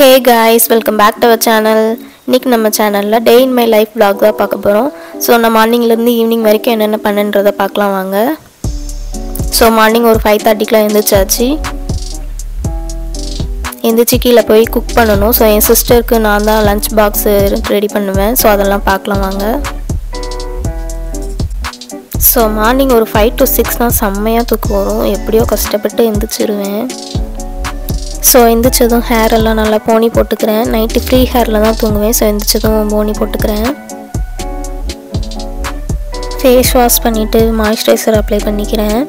hey guys welcome back to our channel இன்றைக்கி நம்ம சேனலில் day in my life vlog தான் பார்க்க போகிறோம் ஸோ நான் மார்னிங்லேருந்து ஈவினிங் வரைக்கும் என்னென்ன பண்ணன்றதை பார்க்கலாம் வாங்க ஸோ மார்னிங் ஒரு ஃபைவ் தேர்ட்டிக்கெலாம் எழுந்திரிச்சாச்சு எந்திரிச்சு கீழே போய் குக் பண்ணணும் ஸோ என் சிஸ்டருக்கு நான் தான் லஞ்ச் பாக்ஸ் ரெடி பண்ணுவேன் ஸோ அதெல்லாம் பார்க்கலாம் வாங்க ஸோ மார்னிங் ஒரு ஃபைவ் டு சிக்ஸ்னால் செம்மையாக தூக்கம் வரும் எப்படியோ கஷ்டப்பட்டு எந்திரிச்சிருவேன் ஸோ எந்திரிச்சதும் ஹேர் எல்லாம் நல்லா போனி போட்டுக்கிறேன் நைட்டு ஃப்ரீ ஹேரில் தான் தூங்குவேன் ஸோ எந்திரிச்சதும் போனி போட்டுக்கிறேன் ஃபேஸ் வாஷ் பண்ணிவிட்டு மாய்ஸ்சரைசர் அப்ளை பண்ணிக்கிறேன்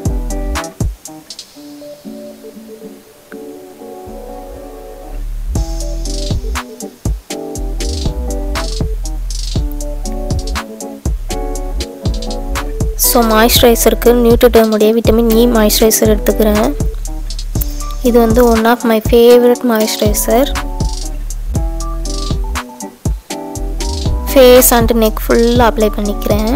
ஸோ மாய்ஸ்சரைசருக்கு நியூட்ரிடர்முடைய விட்டமின் இ மாய்ஸ்சரைசர் எடுத்துக்கிறேன் இது வந்து one of my favourite moisturizer face and neck ஃபுல்லாக அப்ளை பண்ணிக்கிறேன்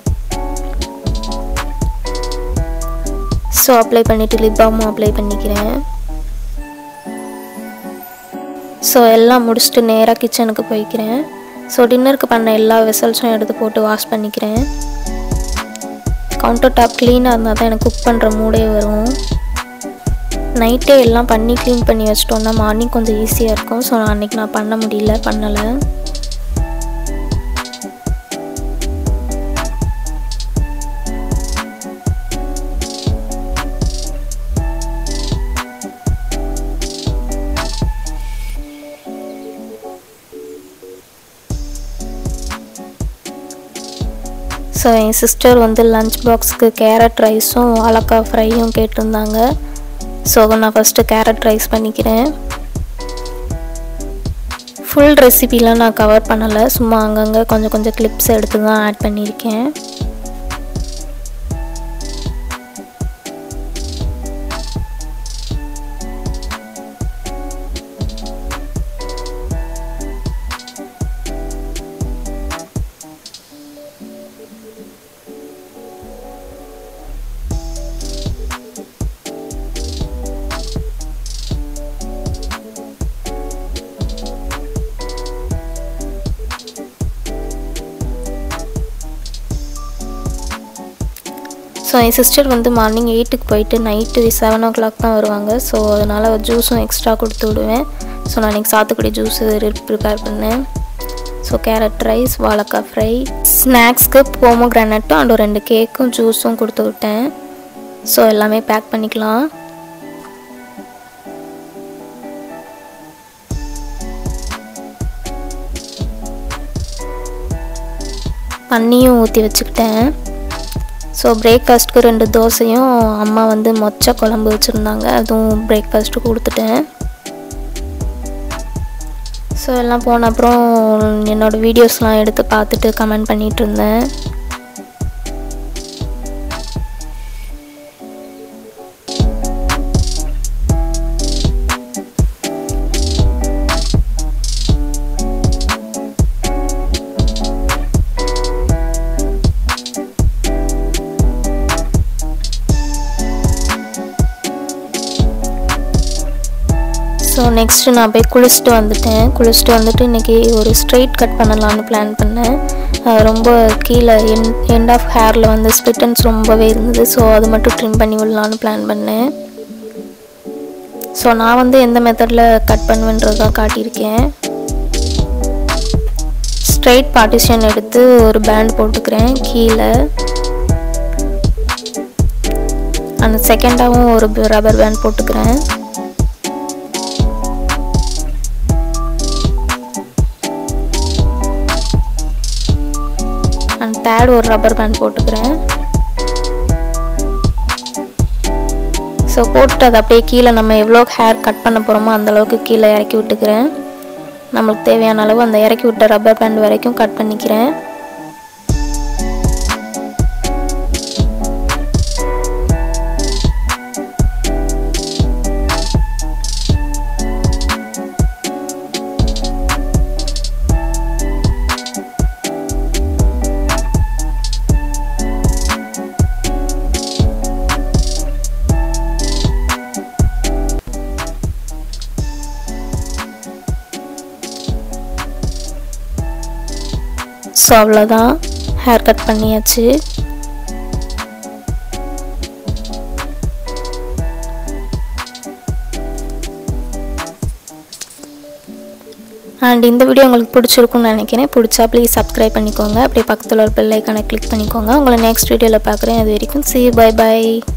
ஸோ அப்ளை பண்ணிவிட்டு லிப் பாமும் அப்ளை பண்ணிக்கிறேன் ஸோ எல்லாம் முடிச்சுட்டு நேராக கிச்சனுக்கு போய்க்கிறேன் ஸோ டின்னருக்கு பண்ண எல்லா வெசல்ஸும் எடுத்து போட்டு வாஷ் பண்ணிக்கிறேன் கவுண்டர் டாப் க்ளீனாக இருந்தால் தான் எனக்கு குக் பண்ணுற மூடே வரும் நைட்டே எல்லாம் பண்ணி க்ளீன் பண்ணி வச்சிட்டோம்னா மார்னிங் கொஞ்சம் ஈஸியாக இருக்கும் ஸோ அன்றைக்கி நான் பண்ண முடியல பண்ணலை ஸோ என் சிஸ்டர் வந்து லஞ்ச் பாக்ஸுக்கு கேரட் ரைஸும் வாழைக்காய் ஃப்ரையும் கேட்டிருந்தாங்க ஸோ நான் ஃபஸ்ட்டு கேரட் ரைஸ் பண்ணிக்கிறேன் ஃபுல் ரெசிபிலாம் நான் கவர் பண்ணலை சும்மா அங்கங்கே கொஞ்சம் கொஞ்சம் கிளிப்ஸ் எடுத்து தான் ஆட் பண்ணியிருக்கேன் ஸோ என் சிஸ்டர் வந்து மார்னிங் எயிட்டுக்கு போயிட்டு நைட்டு செவன் ஓ கிளாக் தான் வருவாங்க ஸோ அதனால் ஜூஸும் எக்ஸ்ட்ரா கொடுத்து விடுவேன் ஸோ நான் இன்றைக்கி சாத்துக்குடி ஜூஸ் ப்ரிப்பேர் பண்ணேன் ஸோ கேரட் ரைஸ் வாழைக்காய் ஃப்ரை ஸ்நாக்ஸ்க்கு போமோ கிரானட்டும் அண்ட் ரெண்டு கேக்கும் ஜூஸும் கொடுத்து விட்டேன் ஸோ எல்லாமே பேக் பண்ணிக்கலாம் தண்ணியும் ஊற்றி வச்சுக்கிட்டேன் ஸோ பிரேக்ஃபாஸ்ட்டுக்கு ரெண்டு தோசையும் அம்மா வந்து மொச்சை குழம்பு வச்சுருந்தாங்க அதுவும் பிரேக்ஃபாஸ்ட்டுக்கு கொடுத்துட்டேன் ஸோ எல்லாம் போன அப்புறம் என்னோடய வீடியோஸ்லாம் எடுத்து பார்த்துட்டு கமெண்ட் பண்ணிகிட்டு இருந்தேன் ஸோ நெக்ஸ்ட்டு நான் போய் குளிச்சுட்டு வந்துட்டேன் குளிச்சுட்டு வந்துட்டு இன்றைக்கி ஒரு ஸ்ட்ரெயிட் கட் பண்ணலான்னு பிளான் பண்ணேன் ரொம்ப கீழே என் எண்ட் ஆஃப் ஹேரில் வந்து ஸ்பிட்டன்ஸ் ரொம்பவே இருந்தது ஸோ அது மட்டும் ட்ரிம் பண்ணி விடலான்னு பிளான் பண்ணேன் ஸோ நான் வந்து எந்த மெத்தடில் கட் பண்ணுவேன்றது தான் காட்டியிருக்கேன் ஸ்ட்ரெயிட் பார்ட்டிஷன் எடுத்து ஒரு பேண்ட் போட்டுக்கிறேன் கீழே அந்த செகண்டாகவும் ஒரு ரப்பர் பேண்ட் போட்டுக்கிறேன் அண்ட் தேர்ட் ஒரு ரப்பர் பேண்ட் போட்டுக்கிறேன் ஸோ போட்டு அதை அப்படியே கீழே நம்ம எவ்வளோ ஹேர் கட் பண்ண போகிறோமோ அந்தளவுக்கு கீழே இறக்கி விட்டுக்கிறேன் நம்மளுக்கு தேவையான அளவு அந்த இறக்கி விட்ட ரப்பர் பேண்ட் வரைக்கும் கட் பண்ணிக்கிறேன் ஸோ அவ்வளோதான் ஹேர் கட் பண்ணியாச்சு அண்ட் இந்த வீடியோ உங்களுக்கு பிடிச்சிருக்கும்னு நினைக்கிறேன் பிடிச்சா ப்ளீஸ் சப்ஸ்கிரைப் பண்ணிக்கோங்க அப்படியே பக்கத்தில் ஒரு பெல் ஐக்கானை கிளிக் பண்ணிக்கோங்க உங்களை நெக்ஸ்ட் வீடியோவில் பார்க்குறேன் அது வரைக்கும் சி பை பை